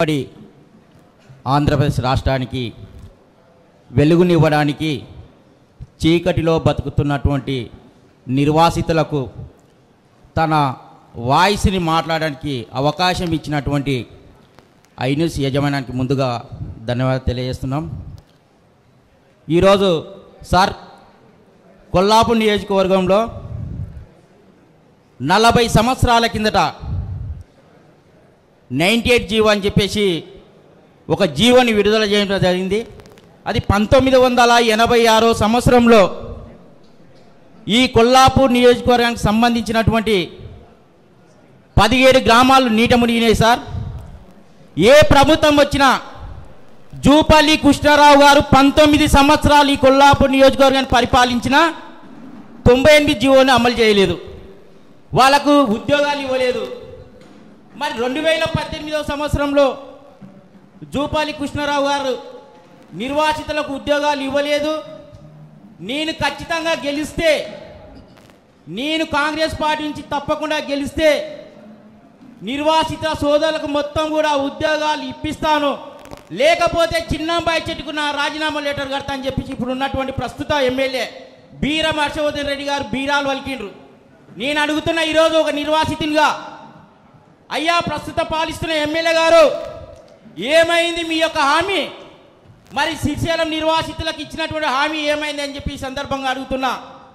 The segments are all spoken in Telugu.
పడి ఆంధ్రప్రదేశ్ రాష్ట్రానికి వెలుగునివ్వడానికి చీకటిలో బతుకుతున్నటువంటి నిర్వాసితులకు తన వాయిస్ని మాట్లాడడానికి అవకాశం ఇచ్చినటువంటి ఐన్యూస్ యజమానానికి ముందుగా ధన్యవాదాలు తెలియజేస్తున్నాం ఈరోజు సార్ కొల్లాపూర్ నియోజకవర్గంలో నలభై సంవత్సరాల కిందట నైంటీ ఎయిట్ జీవో అని చెప్పేసి ఒక జీవోని విడుదల చేయడం జరిగింది అది పంతొమ్మిది వందల ఎనభై ఆరో సంవత్సరంలో ఈ కొల్లాపూర్ నియోజకవర్గానికి సంబంధించినటువంటి పదిహేడు గ్రామాలు నీట మునిగినాయి సార్ ఏ ప్రభుత్వం వచ్చినా జూపల్లి కృష్ణారావు గారు పంతొమ్మిది సంవత్సరాలు ఈ కొల్లాపూర్ నియోజకవర్గాన్ని పరిపాలించిన తొంభై ఎనిమిది జీవోని అమలు చేయలేదు వాళ్ళకు ఉద్యోగాలు ఇవ్వలేదు మరి రెండు వేల పద్దెనిమిదవ సంవత్సరంలో జూపాలి కృష్ణారావు గారు నిర్వాసితులకు ఉద్యోగాలు ఇవ్వలేదు నేను ఖచ్చితంగా గెలిస్తే నేను కాంగ్రెస్ పార్టీ నుంచి తప్పకుండా గెలిస్తే నిర్వాసిత సోదరులకు మొత్తం కూడా ఉద్యోగాలు ఇప్పిస్తాను లేకపోతే చిన్నంబాయి చెట్టుకు నా రాజీనామా లెటర్ కడతా అని చెప్పేసి ఇప్పుడు ఉన్నటువంటి ప్రస్తుత ఎమ్మెల్యే బీరం హర్షవర్ధన్ రెడ్డి గారు బీరాలు వలికిండ్రు నేను అడుగుతున్న ఈరోజు ఒక నిర్వాసితునిగా అయ్యా ప్రస్తుత పాలిస్తున్న ఎమ్మెల్యే గారు ఏమైంది మీ యొక్క హామీ మరి శ్రీశైలం నిర్వాసితులకు ఇచ్చినటువంటి హామీ ఏమైంది అని చెప్పి ఈ సందర్భంగా అడుగుతున్నా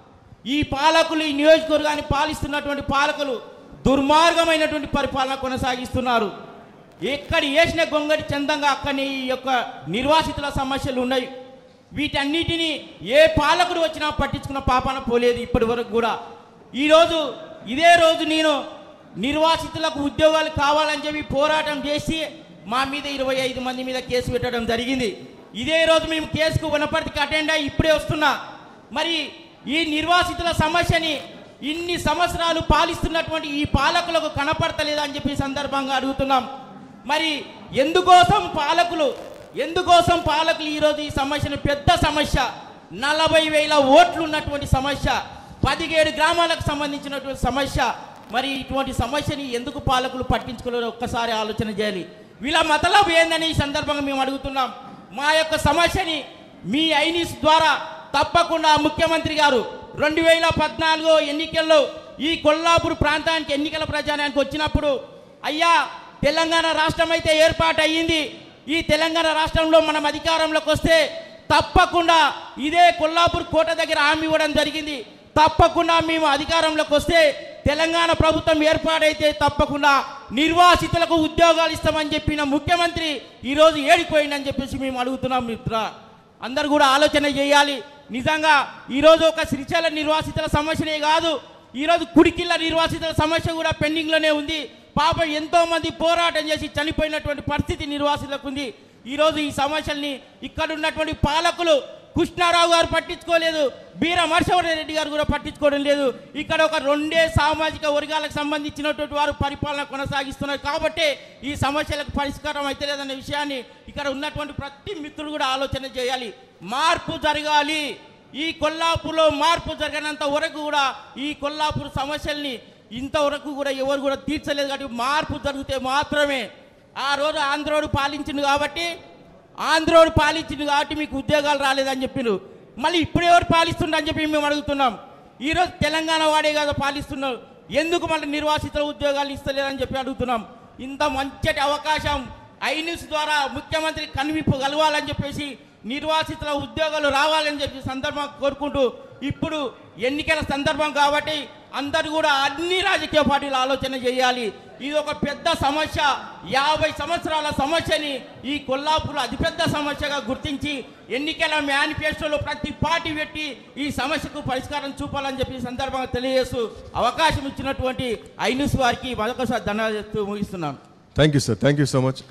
ఈ పాలకులు ఈ నియోజకవర్గాన్ని పాలిస్తున్నటువంటి పాలకులు దుర్మార్గమైనటువంటి పరిపాలన కొనసాగిస్తున్నారు ఎక్కడి వేసిన గొంగడి చందంగా అక్కడి ఈ యొక్క నిర్వాసితుల సమస్యలు ఉన్నాయి వీటన్నిటిని ఏ పాలకుడు వచ్చినా పట్టించుకున్న పాపాన పోలేదు ఇప్పటి వరకు కూడా ఈరోజు ఇదే రోజు నేను నిర్వాసితులకు ఉద్యోగాలు కావాలని చెప్పి పోరాటం చేసి మా మీద ఇరవై ఐదు మంది మీద కేసు పెట్టడం జరిగింది ఇదే రోజు మేము కేసుకు వనపర్తికి అటెండ్ అయ్యి ఇప్పుడే వస్తున్నా మరి ఈ నిర్వాసితుల సమస్యని ఇన్ని సంవత్సరాలు పాలిస్తున్నటువంటి ఈ పాలకులకు కనపడతలేదా అని చెప్పి ఈ సందర్భంగా అడుగుతున్నాం మరి ఎందుకోసం పాలకులు ఎందుకోసం పాలకులు ఈరోజు ఈ సమస్యను పెద్ద సమస్య నలభై వేల ఓట్లు ఉన్నటువంటి సమస్య పదిహేడు గ్రామాలకు సంబంధించినటువంటి సమస్య మరి ఇటువంటి సమస్యని ఎందుకు పాలకులు పట్టించుకోలేరు ఒక్కసారి ఆలోచన చేయాలి వీళ్ళ మతలబు ఏందని ఈ సందర్భంగా మేము అడుగుతున్నాం మా యొక్క సమస్యని మీ ఐనిస్ ద్వారా తప్పకుండా ముఖ్యమంత్రి గారు రెండు వేల పద్నాలుగు ఎన్నికల్లో ఈ కొల్లాపూర్ ప్రాంతానికి ఎన్నికల ప్రచారానికి వచ్చినప్పుడు అయ్యా తెలంగాణ రాష్ట్రం అయితే ఏర్పాటు అయ్యింది ఈ తెలంగాణ రాష్ట్రంలో మనం అధికారంలోకి వస్తే తప్పకుండా ఇదే కొల్లాపూర్ కోట దగ్గర హామీ ఇవ్వడం జరిగింది తప్పకుండా మేము అధికారంలోకి వస్తే తెలంగాణ ప్రభుత్వం ఏర్పాటైతే తప్పకుండా నిర్వాసితులకు ఉద్యోగాలు ఇస్తామని చెప్పిన ముఖ్యమంత్రి ఈరోజు ఏడిపోయిందని చెప్పేసి మేము అడుగుతున్నాం మిత్ర అందరు కూడా ఆలోచన చేయాలి నిజంగా ఈరోజు ఒక శ్రీశైల నిర్వాసితుల సమస్యనే కాదు ఈరోజు కుడికిల్ల నిర్వాసితుల సమస్య కూడా పెండింగ్లోనే ఉంది పాపం ఎంతో మంది పోరాటం చేసి చనిపోయినటువంటి పరిస్థితి నిర్వాసితులకు ఉంది ఈరోజు ఈ సమస్యల్ని ఇక్కడ ఉన్నటువంటి పాలకులు కృష్ణారావు గారు పట్టించుకోలేదు బీర హర్షవర్ధన్ రెడ్డి గారు కూడా పట్టించుకోవడం లేదు ఇక్కడ ఒక రెండే సామాజిక వర్గాలకు సంబంధించినటువంటి వారు పరిపాలన కొనసాగిస్తున్నారు కాబట్టి ఈ సమస్యలకు పరిష్కారం అయితే లేదన్న విషయాన్ని ఇక్కడ ఉన్నటువంటి ప్రతి మిత్రుడు కూడా ఆలోచన చేయాలి మార్పు జరగాలి ఈ కొల్లాపూర్లో మార్పు జరగనంత వరకు కూడా ఈ కొల్లాపూర్ సమస్యల్ని ఇంతవరకు కూడా ఎవరు కూడా తీర్చలేదు కాబట్టి మార్పు జరిగితే మాత్రమే ఆ రోజు ఆంధ్రోడు పాలించింది కాబట్టి ఆంధ్రోడు పాలించింది కాబట్టి మీకు ఉద్యోగాలు రాలేదని చెప్పిను మళ్ళీ ఇప్పుడు ఎవరు పాలిస్తుండ్రు అని చెప్పి మేము అడుగుతున్నాం ఈరోజు తెలంగాణ వాడే కదా పాలిస్తున్నారు ఎందుకు మళ్ళీ నిర్వాసితుల ఉద్యోగాలు ఇస్తలేరని చెప్పి అడుగుతున్నాం ఇంత మంచి అవకాశం ఐన్యూస్ ద్వారా ముఖ్యమంత్రి కనువిప్పు కలవాలని చెప్పేసి నిర్వాసితుల ఉద్యోగాలు రావాలని చెప్పి సందర్భం కోరుకుంటూ ఇప్పుడు ఎన్నికల సందర్భం కాబట్టి అందరూ కూడా అన్ని రాజకీయ పార్టీలు ఆలోచన చేయాలి ఇది ఒక పెద్ద సమస్య యాభై సంవత్సరాల సమస్యని ఈ కొల్లాపూర్ అతిపెద్ద సమస్యగా గుర్తించి ఎన్నికల మేనిఫెస్టోలో ప్రతి పార్టీ పెట్టి ఈ సమస్యకు పరిష్కారం చూపాలని చెప్పి ఈ సందర్భంగా తెలియజేస్తూ అవకాశం ఇచ్చినటువంటి ఐన్యూస్ వారికి మరొకసారి ధన్యవాదాలు చేస్తూ ముగిస్తున్నాను thank you sir thank you so much